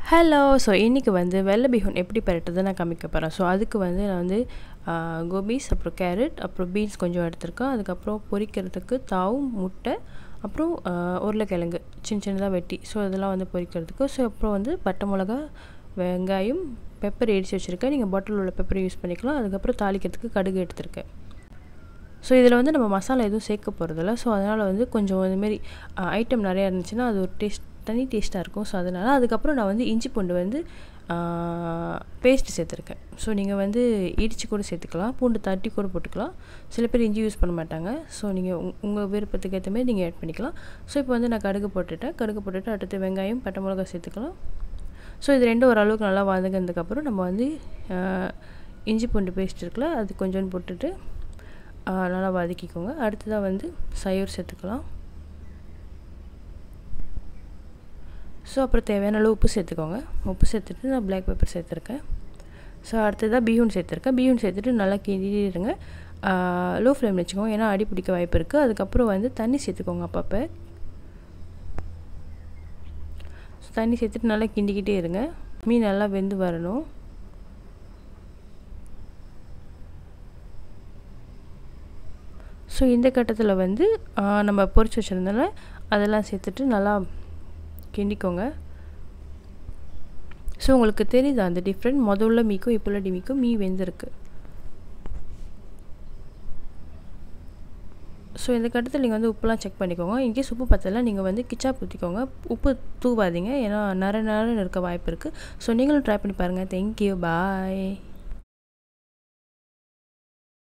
hello so இன்றைக்கி வந்து வெள்ளை பீஹூன் எப்படி பெரட்டுறது நான் காமிக்க போகிறேன் ஸோ அதுக்கு வந்து நான் வந்து கோபிஸ் அப்புறம் கேரட் அப்புறம் பீன்ஸ் கொஞ்சம் எடுத்திருக்கேன் அதுக்கப்புறம் பொரிக்கிறதுக்கு தாவும் முட்டை அப்புறம் உருளைக்கிழங்கு சின்ன சின்னதாக வெட்டி ஸோ இதெல்லாம் வந்து பொரிக்கிறதுக்கு ஸோ அப்புறம் வந்து பட்டை மிளகா வெங்காயம் பெப்பர் இடித்து வச்சுருக்கேன் நீங்கள் பாட்டில் உள்ள பெப்பர் யூஸ் பண்ணிக்கலாம் அதுக்கப்புறம் தாளிக்கிறதுக்கு கடுகு எடுத்திருக்கேன் ஸோ இதில் வந்து நம்ம மசாலா எதுவும் சேர்க்க போகிறதில்ல ஸோ அதனால் வந்து கொஞ்சம் இதுமாரி ஐட்டம் நிறையா இருந்துச்சுன்னா அது ஒரு டேஸ்ட் தனி டேஸ்ட்டாக இருக்கும் ஸோ அதனால் அதுக்கப்புறம் நான் வந்து இஞ்சி பூண்டு வந்து பேஸ்ட்டு சேர்த்துருக்கேன் ஸோ நீங்கள் வந்து இடித்து கூட சேர்த்துக்கலாம் பூண்டு தட்டி கூட போட்டுக்கலாம் சில பேர் இஞ்சி யூஸ் பண்ண மாட்டாங்க ஸோ நீங்கள் உங் உங்கள் விருப்பத்துக்கு ஏற்ற மாதிரி நீங்கள் ஆட் பண்ணிக்கலாம் ஸோ இப்போ வந்து நான் கடுகு போட்டுட்டேன் கடுகு போட்டுட்டு அடுத்து வெங்காயம் பட்டை மிளகா சேர்த்துக்கலாம் ஸோ இது ரெண்டும் ஓரளவுக்கு நல்லா வதங்கினதுக்கப்புறம் நம்ம வந்து இஞ்சி பூண்டு பேஸ்ட் இருக்குல்ல அது கொஞ்சோண்டு போட்டுட்டு நல்லா வதக்கிக்கோங்க அடுத்ததாக வந்து சயோர் சேர்த்துக்கலாம் ஸோ அப்புறம் தேவையான அளவு உப்பு சேர்த்துக்கோங்க உப்பு சேர்த்துட்டு நான் பிளாக் பெப்பர் சேர்த்துருக்கேன் ஸோ அடுத்ததாக பீயூன் சேர்த்துருக்கேன் பீயூன் சேர்த்துட்டு நல்லா கிண்டிடுங்க லோ ஃப்ளேமில் வச்சுக்கோங்க ஏன்னா அடி பிடிக்க வாய்ப்பு இருக்குது அதுக்கப்புறம் வந்து தண்ணி சேர்த்துக்கோங்க அப்பப்போ ஸோ தண்ணி சேர்த்துட்டு நல்லா கிண்டிக்கிட்டே இருங்க மீன் நல்லா வெந்து வரணும் ஸோ இந்த கட்டத்தில் வந்து நம்ம பொரிச்சு வச்சுருந்தால அதெல்லாம் சேர்த்துட்டு நல்லா கிண்டிக்கோங்க ஸோ உங்களுக்கு தெரியுது அந்த டிஃப்ரெண்ட் முதல்ல மீக்கும் இப்போ உள்ள மீக்கும் மீ வெந்திருக்கு ஸோ இந்த கட்டத்தில் நீங்கள் வந்து உப்புலாம் செக் பண்ணிக்கோங்க இன்கேஸ் உப்பு பத்தலை நீங்கள் வந்து கிச்சா ஊற்றிக்கோங்க உப்பு தூவாதீங்க ஏன்னா நர நரன்னு இருக்க வாய்ப்பு இருக்குது ஸோ நீங்களும் ட்ரை பண்ணி பாருங்கள் தேங்க்யூ பாய்